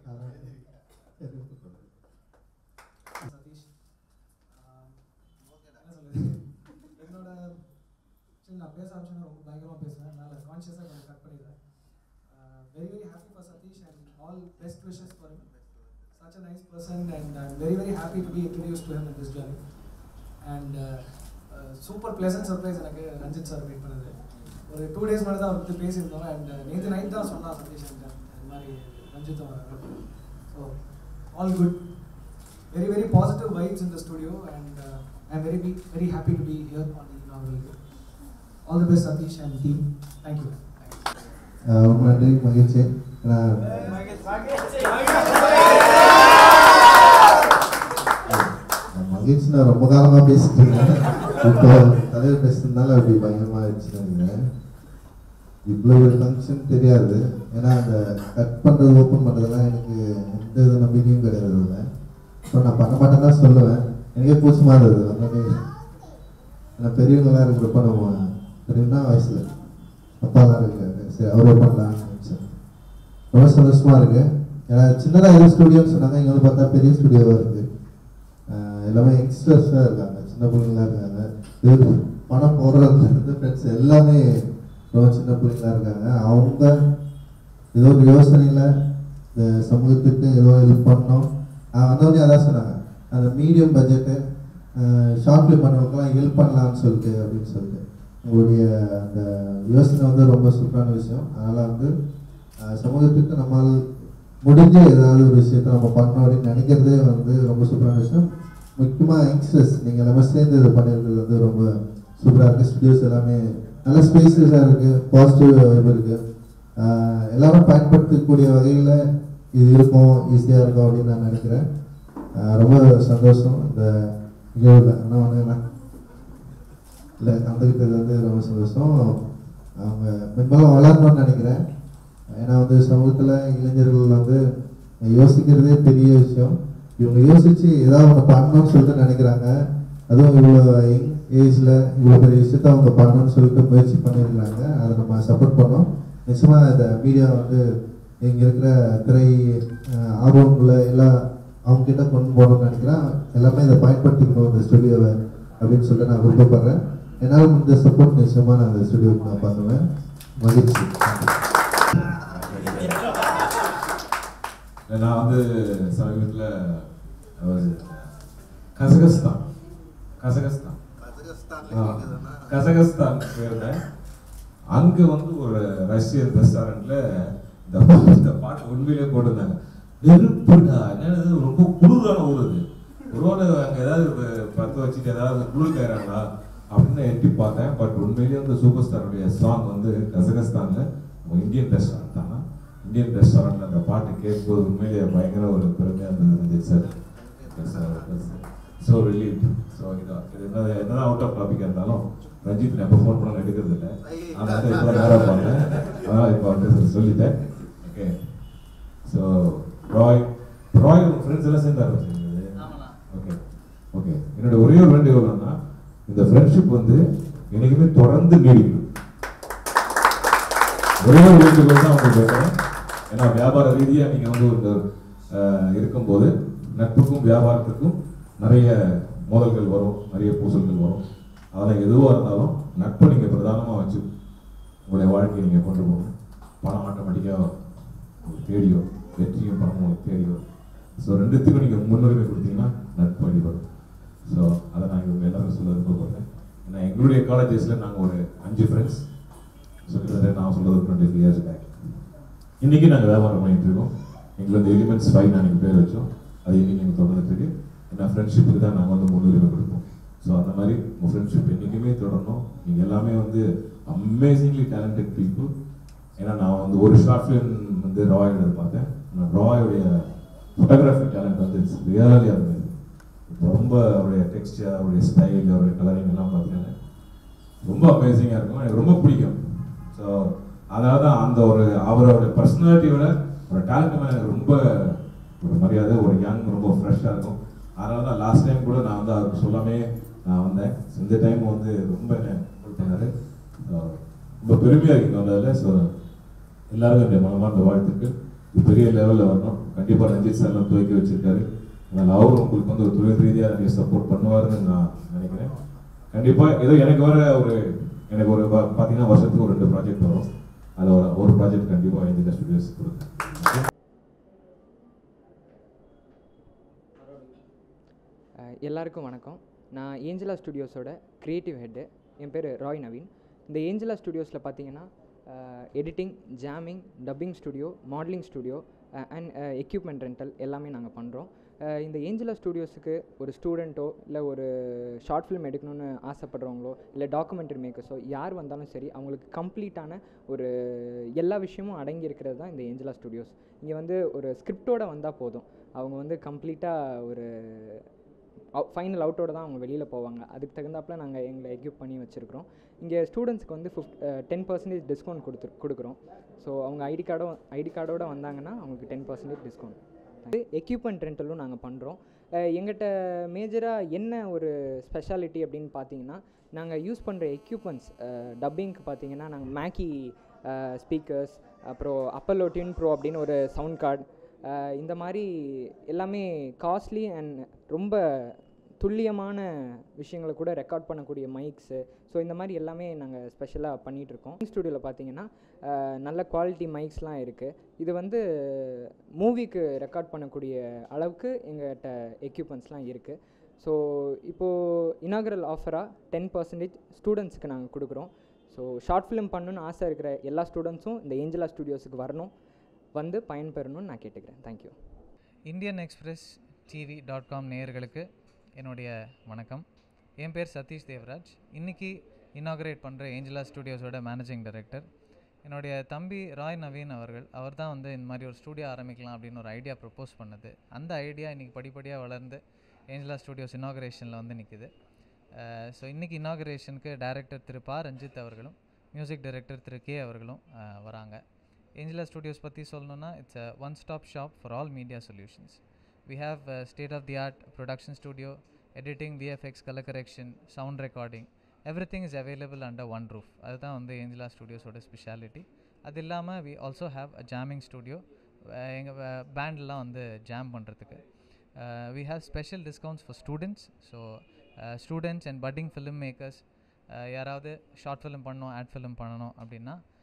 சதீஷ் ஆஹ் என்ன சொல்றது என்னோட சரி நான் பேச ஆரம்பிச்சேன்னா ரொம்ப பயங்கரமாக பேசுவேன் அதனால் கான்ஷியஸாக கொஞ்சம் கட் பண்ணிடுறேன் very very happy for Satish and all best wishes for him such a nice person and I'm very very happy to be introduced to him in this journey and uh, uh, super pleasant surprise எனக்கு Ranjith sir meet பண்ணது ஒரு two days முன்னாடி தான் அவர் பற்றி பேசியிருந்தோம் and நேற்று night தான் சொன்னா சதீஷ் என்கிட்ட இந்த மாதிரி ரஞ்சித்தும் வராங்க so all good very very positive vibes in the studio and uh, I'm very be, very happy to be here on the inaugural day. All the best Satish and team. Thank you. ரொம்ப நன்றி மகிழ்ச்சி ஏன்னா மகிழ்ச்சி நான் ரொம்ப காலமாக பேசிட்டு இருந்தேன் இப்போ தலைவர் பேசுறதுனால அப்படி பயங்கரமாக ஆயிடுச்சுன்னு நினைக்கிறேன் இவ்வளோ ஒரு ஃபங்க்ஷன் தெரியாது ஏன்னா அந்த கட் பண்ணுறது ஓப்பன் பண்ணுறதுலாம் எனக்கு எந்த வித நம்பிக்கையும் கிடையாது அதில் ஸோ நான் பண்ண மாட்டேன் தான் சொல்லுவேன் எனக்கே பூச்சமாக இருந்தது வந்தோடனே ஏன்னா பெரியவங்களாம் இருக்கிறப்ப நம்ம பெரியவனா வயசில் அப்பாலாம் இருக்காரு சரி அவரே பண்ணலாம்னு நினச்சேன் ரொம்ப சந்தோஷமாக இருக்கு ஏன்னா சின்னதாக எதுவும் ஸ்டுடியோன்னு சொன்னாங்க இங்கே வந்து பார்த்தா பெரிய ஸ்டுடியோவாக இருக்குது எல்லாமே யங்ஸ்டர்ஸாக இருக்காங்க சின்ன பிள்ளைங்களா இருக்காங்க இது பணம் போடுறதுலேருந்து ஃப்ரெண்ட்ஸ் எல்லாமே ரொம்ப சின்ன பிள்ளைங்களா இருக்காங்க அவங்க ஏதோ ஒரு யோசனையில் இந்த சமூகத்துக்கு ஏதோ ஹெல்ப் பண்ணோம் வந்தவொடனே அதான் சொன்னாங்க அந்த மீடியம் பட்ஜெட்டு ஷார்ட் ஃபிலிம் பண்ணவங்கலாம் ஹெல்ப் பண்ணலாம்னு சொல்லிட்டு அப்படின்னு சொல்லிட்டு உங்களுடைய அந்த யோசனை வந்து ரொம்ப சூப்பரான விஷயம் அதனால் வந்து அஹ், சமூகத்துக்கு நம்மால் முடிஞ்ச ஏதாவது ஒரு விஷயத்தை நம்ம பண்ணோம் அப்படின்னு நினைக்கிறதே வந்து ரொம்ப சூப்பரான விஷயம் முக்கியமாக யங்ஸ்டர்ஸ் நீங்கள் எல்லாமே சேர்ந்து இது பண்ணியிருக்கிறது வந்து ரொம்ப சூப்பராக இருக்குது ஸ்டுடியோஸ் எல்லாமே நல்ல ஸ்பேசஸாக இருக்குது பாசிட்டிவ் வைப் இருக்குது எல்லாரும் பயன்படுத்தக்கூடிய வகையில் இது இருக்கும் ஈஸியாக இருக்கும் அப்படின்னு நான் நினைக்கிறேன் அஹ், ரொம்ப சந்தோஷம் இந்த நிகழ்வில் என்ன பண்ணுங்கண்ணா இல்லை கலந்துக்கிட்டது வந்து ரொம்ப சந்தோஷம் அவங்க மென்மேலும் வளரணும்னு நினைக்கிறேன் ஏன்னா வந்து சமூகத்தில் இளைஞர்கள் வந்து யோசிக்கிறதே பெரிய விஷயம் இவங்க யோசிச்சு ஏதாவது ஒன்று பண்ணணும்னு சொல்லிட்டு நினைக்கிறாங்க அதுவும் இவ்வளோ யங் ஏஜில் இவ்வளோ பெரிய விஷயத்த அவங்க பண்ணணும்னு சொல்லிட்டு முயற்சி பண்ணியிருக்கிறாங்க அதை நம்ம சப்போர்ட் பண்ணோம் நிச்சயமாக இந்த மீடியா வந்து இங்கே இருக்கிற திரை அஹ், ஆர்வமுள்ள எல்லாம் அவங்க கிட்ட கொண்டு போகணும்னு நினைக்கிறேன் எல்லாமே இதை பயன்படுத்திக்கணும் இந்த ஸ்டுடியோவை அப்படின்னு சொல்லிட்டு நான் விருப்பப்படுறேன் என்னால் முடிஞ்ச சப்போர்ட் நிச்சயமாக நான் இந்த ஸ்டுடியோவுக்கு நான் பண்ணுவேன் மகிழ்ச்சி நான் வந்து சமீபத்தில் கசகஸ்தான் கசகஸ்தான் ஆ, கசகஸ்தான் போயிருந்தேன் அங்க வந்து ஒரு ரஷ்யன் ரெஸ்டாரண்ட்ல இந்த பா- இந்த பாட்டு உண்மையிலே போட்டிருந்தாங்க நெருப்புடா என்னது ரொம்ப குளிரான ஊர் அது ஒருவேளை அங்க ஏதாவது வ- பத்த வச்சுட்டு ஏதாவது குளிர் காயிறாங்களா அப்படின்னு எட்டி பார்த்தேன் பட் உண்மையிலேயே அந்த சூப்பர் ஸ்டாருடைய சாங் வந்து கசகஸ்தான்ல நம்ம இந்தியன் ரெஸ்டாரண்ட் தானா இந்தியன் ரெஸ்டாரண்ட்ல அந்த பாட்டு கேட்கும்போது உண்மையிலேயே பயங்கர ஒரு பெருமையா இருந்தது சார் ஸோ ரிலீவ் ஸோ இது இது என்ன என்னதான் அவுட் ஆஃப் டாபிக் இருந்தாலும் ரஞ்சித் நான் எப்போ ஃபோன் பண்ணாலும் எடுக்கிறது இல்லை அதனால இப்போ நேராக பண்ணேன் அதனால் இப்போ வந்து சொல்லிட்டேன் ஓகே ஸோ ராய் ராய் உங்கள் ஃப்ரெண்ட்ஸ் எல்லாம் சேர்ந்து ஆரம்பிச்சிருந்தது ஓகே ஓகே என்னோட ஒரே ஒரு வேண்டுகோள் என்னன்னா இந்த ஃப்ரெண்ட்ஷிப் வந்து என்னைக்குமே தொடர்ந்து நீடிக்கணும் ஒரே ஒரு வேண்டுகோள் தான் உங்களுக்கு வைக்கிறேன் ஏன்னா வியாபார ரீதியாக நீங்கள் வந்து ஒரு அஹ், இருக்கும்போது நட்புக்கும் வியாபாரத்துக்கும் நிறைய மோதல்கள் வரும் நிறைய பூசல்கள் வரும் அதெல்லாம் எதுவாக இருந்தாலும் நட்பை நீங்கள் பிரதானமாக வச்சு உங்களுடைய வாழ்க்கையை நீங்கள் கொண்டு போகணும் பணம் ஆட்டோமேட்டிக்காக உங்களுக்கு தேடியும் வெற்றியும் பணமும் உங்களுக்கு தேடியும் ஸோ ரெண்டுத்துக்கும் நீங்கள் முன்னுரிமை கொடுத்தீங்கன்னா நட்பு அடிபடும் ஸோ அதை நான் இவங்க எல்லாரும் சொல்ல விருப்பப்படுறேன் ஏன்னா எங்களுடைய காலேஜஸில் நாங்கள் ஒரு அஞ்சு ஃப்ரெண்ட்ஸ் ஸோ கிட்டத்தட்ட நான் சொல்றது டுவெண்ட்டி ஃபைவ் இயர்ஸ் பேக் இன்னைக்கு நாங்கள் வியாபாரம் பண்ணிட்டு இருக்கோம் எங்களுக்கு வந்து எலிமெண்ட்ஸ் ஃபைவ் நாங்கள் பேர் வச்சோம் அது இன்னைக்கு எங்களுக்கு தொடர்ந்துட்டு இருக்கு ஏன்னா ஃப்ரெண்ட்ஷிப்புக்கு தான் நாங்கள் வந்து முன்னுரிமை கொடுப்போம் ஸோ அந்த மாதிரி உங்கள் ஃப்ரெண்ட்ஷிப் என்றைக்குமே தொடரணும் நீங்கள் எல்லாமே வந்து அமேசிங்லி டேலண்டட் பீப்புள் ஏன்னா நான் வந்து ஒரு ஷார்ட் ஃபிலிம் வந்து ராயோட பார்த்தேன் நான் ராயோடைய ஃபோட்டோகிராஃபி டேலண்ட் வந்து இட்ஸ் ரியலி அது ரொம்ப அவருடைய டெக்ஸ்டர் அவருடைய ஸ்டைல் அவருடைய கலரிங் எல்லாம் பார்த்தீங்கன்னா ரொம்ப அமேசிங்காக இருக்கும் எனக்கு ரொம்ப பிடிக்கும் ஸோ அதனால தான் அந்த ஒரு அவரோட பர்சனாலிட்டியோட ஒரு டேலண்ட் மேலே எனக்கு ரொம்ப ஒரு மரியாதை ஒரு யங் ரொம்ப ஃப்ரெஷ்ஷாக இருக்கும் அதனால தான் லாஸ்ட் டைம் கூட நான் வந்து அவருக்கு சொல்லாமே நான் வந்தேன் So, இந்த டைம் வந்து ரொம்ப என்ன ஹெல்ப் பண்ணாரு So, ரொம்ப பெருமையாக இருக்கு வந்ததில் ஸோ எல்லாருக்கும் என்னுடைய மனமார்ந்த வாழ்த்துக்கள் பெரிய லெவலில் வரணும் கண்டிப்பாக ரஞ்சித் சார்லாம் துவக்கி வச்சிருக்காரு அதனால் அவரும் உங்களுக்கு வந்து ஒரு தொழில் ரீதியாக நிறைய சப்போர்ட் பண்ணுவாருன்னு நான் நினைக்கிறேன் கண்டிப்பாக ஏதோ எனக்கு வர ஒரு எனக்கு ஒரு பா- பார்த்தீங்கன்னா வருஷத்துக்கு ஒரு ரெண்டு ப்ராஜெக்ட் வரும் அதில் ஒரு ஒரு ப்ராஜெக்ட் கண்டிப்பாக ஏஞ்சலா ஸ்டுடியோஸ் கொடுக்கும் அஹ் எல்லாருக்கும் வணக்கம் நான் ஏஞ்சலா ஸ்டுடியோஸோட க்ரியேட்டிவ் ஹெட்டு என் பேர் ராய் நவீன் இந்த ஏஞ்சலா ஸ்டுடியோஸில் பார்த்தீங்கன்னா editing jamming dubbing studio modeling studio and equipment rental எல்லாமே நாங்கள் பண்ணுறோம் இந்த ஏஞ்சலா ஸ்டுடியோஸுக்கு ஒரு ஸ்டூடெண்ட்டோ இல்லை ஒரு ஷார்ட் ஃபிலிம் எடுக்கணும்னு ஆசைப்படுறவங்களோ இல்லை டாக்குமெண்ட்ரி மேக்கர்ஸோ யார் வந்தாலும் சரி அவங்களுக்கு கம்ப்ளீட்டான ஒரு எல்லா விஷயமும் அடங்கி இருக்கிறது தான் இந்த ஏஞ்சலா ஸ்டுடியோஸ் இங்கே வந்து ஒரு ஸ்கிரிப்டோட வந்தால் போதும் அவங்க வந்து கம்ப்ளீட்டாக ஒரு ஃபைனல் அவுட்டோட தான் அவங்க வெளியில் போவாங்க அதுக்கு தகுந்தாப்புல நாங்கள் எங்களை எக்யூப் பண்ணி வச்சுருக்கிறோம் இங்கே ஸ்டூடெண்ட்ஸ்க்கு வந்து ஃபிஃப்ட் டென் பர்சன்டேஜ் டிஸ்கவுண்ட் கொடுத்து கொடுக்குறோம் ஸோ அவங்க ஐடி கார்டோ ஐடி கார்டோட வந்தாங்கன்னா அவங்களுக்கு டென் பர்சன்டேஜ் டிஸ்கவுண்ட் எக்யூப்மெண்ட் ரெண்டலும் நாங்கள் பண்ணுறோம் எங்கிட்ட மேஜராக என்ன ஒரு ஸ்பெஷாலிட்டி அப்படின்னு பார்த்தீங்கன்னா நாங்கள் யூஸ் பண்ணுற எக்யூப்மெண்ட்ஸ் டப்பிங்க்கு பார்த்தீங்கன்னா நாங்கள் மேக்கி ஸ்பீக்கர்ஸ் அப்புறம் அப்பல்லோ டியூன் ப்ரோ அப்படின்னு ஒரு சவுண்ட் கார்டு இந்த மாதிரி எல்லாமே காஸ்ட்லி அண்ட் ரொம்ப துல்லியமான விஷயங்களை கூட ரெக்கார்ட் பண்ணக்கூடிய மைக்ஸு ஸோ இந்த மாதிரி எல்லாமே நாங்கள் ஸ்பெஷலாக பண்ணிகிட்ருக்கோம் ஸ்டுடியோவில் பார்த்தீங்கன்னா அஹ், நல்ல குவாலிட்டி மைக்ஸ்லாம் இருக்குது இது வந்து மூவிக்கு ரெக்கார்ட் பண்ணக்கூடிய அளவுக்கு எங்கள்கிட்ட எக்யூப்மெண்ட்ஸ்லாம் இருக்குது ஸோ இப்போது இனாகரல் ஆஃபராக டென் பர்சன்டேஜ் ஸ்டூடெண்ட்ஸ்க்கு நாங்கள் கொடுக்குறோம் ஸோ ஷார்ட் ஃபிலிம் பண்ணணும்னு ஆசை இருக்கிற எல்லா ஸ்டூடெண்ட்ஸும் இந்த ஏஞ்சலா ஸ்டுடியோஸுக்கு வரணும் வந்து பயன்பெறணும்னு நான் கேட்டுக்கிறேன் thank you Indian Express TV dot com நேயர்களுக்கு என்னுடைய வணக்கம் என் பேர் சதீஷ் தேவராஜ் இன்றைக்கி இனாகரேட் பண்ணுற ஏஞ்சலா ஸ்டுடியோஸோட மேனேஜிங் டைரக்டர் என்னுடைய தம்பி ராய் நவீன் அவர்கள் அவர் தான் வந்து இந்த மாதிரி ஒரு ஸ்டூடியோ ஆரம்பிக்கலாம் அப்படின்னு ஒரு ஐடியா ப்ரப்போஸ் பண்ணது அந்த ஐடியா இன்றைக்கி படிப்படியாக வளர்ந்து ஏஞ்சலா ஸ்டுடியோஸ் இனாகரேஷனில் வந்து நிற்குது ஸோ இன்றைக்கி இனாகரேஷனுக்கு டைரக்டர் திரு பா ரஞ்சித் அவர்களும் மியூசிக் டைரக்டர் திரு கே அவர்களும் அஹ், வராங்க ஏஞ்சலா ஸ்டுடியோஸ் பற்றி சொல்லணும்னா it's a one stop shop for all media solutions we have uh, state of the art production studio editing vfx color correction sound recording everything is available under one roof அதுதான் வந்து Angela ஸ்டுடியோஸோட speciality அது இல்லாமல் we also have a jamming studio எங்கள் பேண்ட்லாம் வந்து jam பண்ணுறதுக்கு we have special discounts for students so students and budding film makers யாராவது short film பண்ணணும் ஆட் ஃபிலிம் பண்ணணும் அப்படின்னா